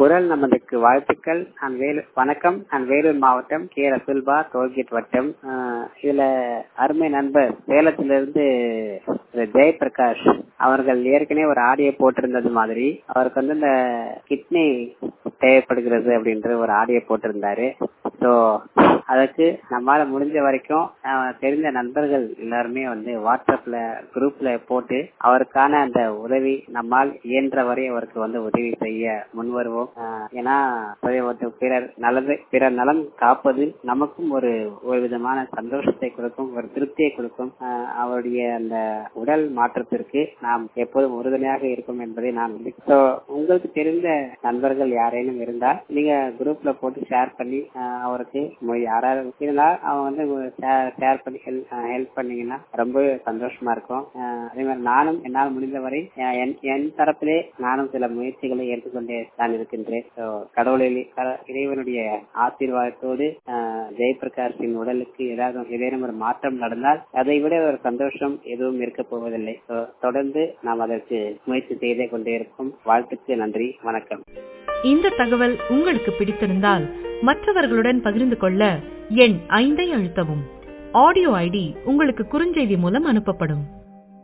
குரல் நமதுக்கு வாழ்த்துக்கள் நான் வேலு வணக்கம் நான் வேலூர் மாவட்டம் கே ரசுல்பா டோல்கேட் வட்டம் ஆஹ் இதுல அருமை நண்பர் சேலத்திலிருந்து திரு ஜெயபிரகாஷ் அவர்கள் ஏற்கனவே ஒரு ஆடியோ போட்டிருந்தது மாதிரி அவருக்கு வந்து இந்த கிட்னி தேவைப்படுகிறது அப்படின்ற ஒரு ஆடியோ போட்டிருந்தாரு ஸோ அதுக்கு நம்மளால முடிஞ்ச வரைக்கும் ஆஹ் தெரிஞ்ச நண்பர்கள் எல்லாருமே வந்து வாட்ஸ்அப்ல குரூப்ல போட்டு அவருக்கான அந்த உதவி நம்மால் இயன்ற வரை அவருக்கு வந்து உதவி செய்ய முன் வருவோம் ஆஹ் ஏன்னா ஒரு பிறர் நல்லது பிறர் நலம் காப்பது நமக்கும் ஒரு ஒரு விதமான சந்தோஷத்தை கொடுக்கும் ஒரு திருப்தியை கொடுக்கும் ஆஹ் அவருடைய அந்த உடல் மாற்றத்திற்கு நாம் எப்போதும் உறுதுணையாக இருக்கும் என்பதை நான் ஸோ உங்களுக்கு தெரிந்த நண்பர்கள் யாரேனும் இருந்தால் நீங்க குரூப்ல போட்டு ஷேர் பண்ணி ஆஹ் அவருக்கு மொய் யாராவது இருந்தால் அவங்க வந்து ஷேர் பண்ணி ஹெல்ப் பண்ணீங்கன்னா ரொம்பவே சந்தோஷமா இருக்கும் ஆஹ் அதே மாதிரி நானும் என்னால் முடிந்தவரை ஆஹ் என் என் தரப்பிலே நானும் சில முயற்சிகளை எடுத்துக்கொண்டே தான் இருக்கின்றேன் ஸோ கடவுளில் இறைவனுடைய ஆசீர்வாதத்தோடு ஆஹ் ஜெயபிரகாஷின் உடலுக்கு ஏதாவது ஏதேனும் ஒரு மாற்றம் நடந்தால் அதை விட ஒரு சந்தோஷம் எதுவும் இருக்க போவதில்லை ஸோ தொடர்ந்து நாம் அதற்கு முயற்சி செய்தே கொண்டே இருக்கும் வாழ்த்துக்கு நன்றி வணக்கம் இந்த தகவல் உங்களுக்கு பிடித்திருந்தால் மற்றவர்களுடன் பகிர்ந்து கொள்ள எண் ஐந்தை அழுத்தவும் ஆடியோ ஐடி உங்களுக்கு குறுஞ்செய்தி மூலம் அனுப்பப்படும்